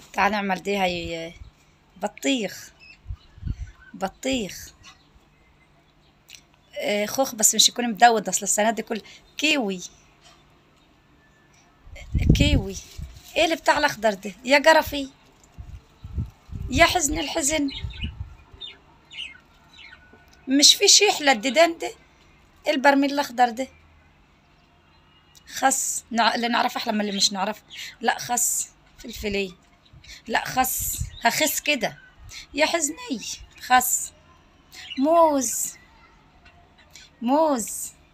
تعال نعمل دي هاي بطيخ بطيخ آه، خوخ بس مش يكون مدود اصل السنة دي كل كيوي كيوي ايه اللي بتاع الاخضر ده يا قرفي يا حزن الحزن مش في شيح للديدان ده إيه البرميل الاخضر ده خس نع... اللي نعرف احلى من اللي مش نعرف لا خس فلفلية لا خس هخس كده يا حزني خس موز موز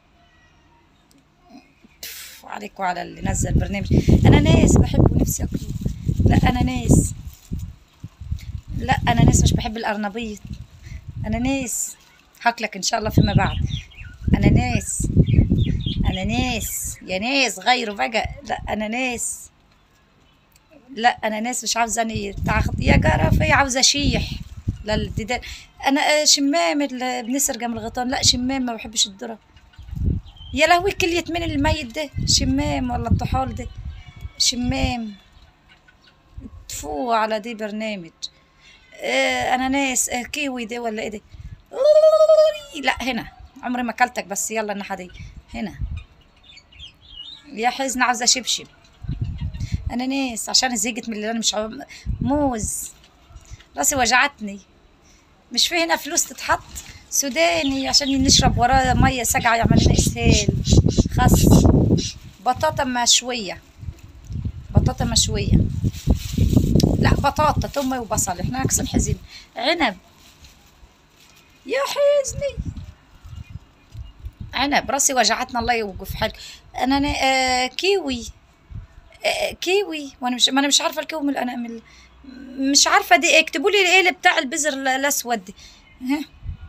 تف، عليك وعلى اللي نزل برنامج انا ناس بحبه نفسي اكله لا انا ناس لا انا ناس مش بحب الارنبيط انا ناس هاكلك ان شاء الله فيما بعد انا ناس انا ناس يا ناس غيروا بقى لا انا ناس لا انا ناس مش عاوزه اني بتاع خط- يا جرافه عاوزه شيح للديدان انا آه، شمام اللي بنسرقه من الغيطان لا شمام ما بحبش الذره يا لهوي كلية من الميت ده شمام ولا الطحال ده شمام تفو على دي برنامج آه انا ناس آه كيوي ده ولا ايه ده أوي، لا هنا عمري ما اكلتك بس يلا الناحية دي هنا يا حزن عاوزة شبشب انا ناس عشان زهقت من اللي انا مش عاو... موز راسي وجعتني مش في هنا فلوس تتحط سوداني عشان نشرب وراه ميه ساقعه يعمل لنا اسهال خس بطاطا مشويه بطاطا مشويه لا بطاطا تومه وبصل احنا عكس الحزين عنب يا حزني عنب راسي وجعتنا الله يوقف حالك انا نا... آه كيوي آه كيوي وانا مش ما انا مش عارفه الكيوي من انا من مش عارفه دي اكتبوا لي ايه اللي بتاع البذر ال- الاسود دي ها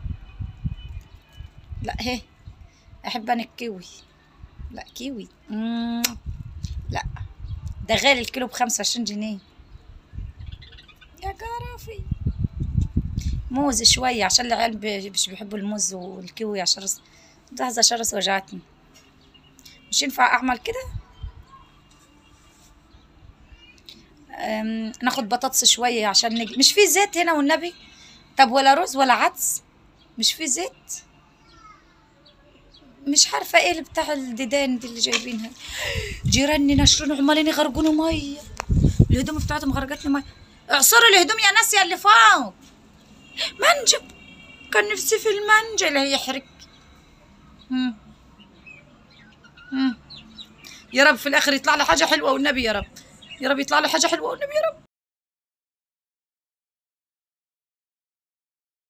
لا هي احب انا الكيوي لا كيوي مم. لا ده غالي الكيلو بخمسة وعشرين جنيه يا قرفي موز شوية عشان العيال ب- مش بيحبوا الموز والكيوي عشان رس لحظة عشان راسي وجعتني مش ينفع أعمل كده أم، ناخد بطاطس شوية عشان نجي مش في زيت هنا والنبي طب ولا رز ولا عدس مش في زيت مش عارفة ايه اللي بتاع الديدان دي اللي جايبينها جيراني نشرون عمالين يغرقوني مية الهدوم بتاعتهم غرقتني مية اعصروا الهدوم يا ناس يا اللي فوق منجب كان نفسي في المانجا اللي هيحرق مم. مم. يا رب في الاخر يطلع لي حاجة حلوة والنبي يا رب يا رب يطلع لي حاجة حلوة والنبي يا رب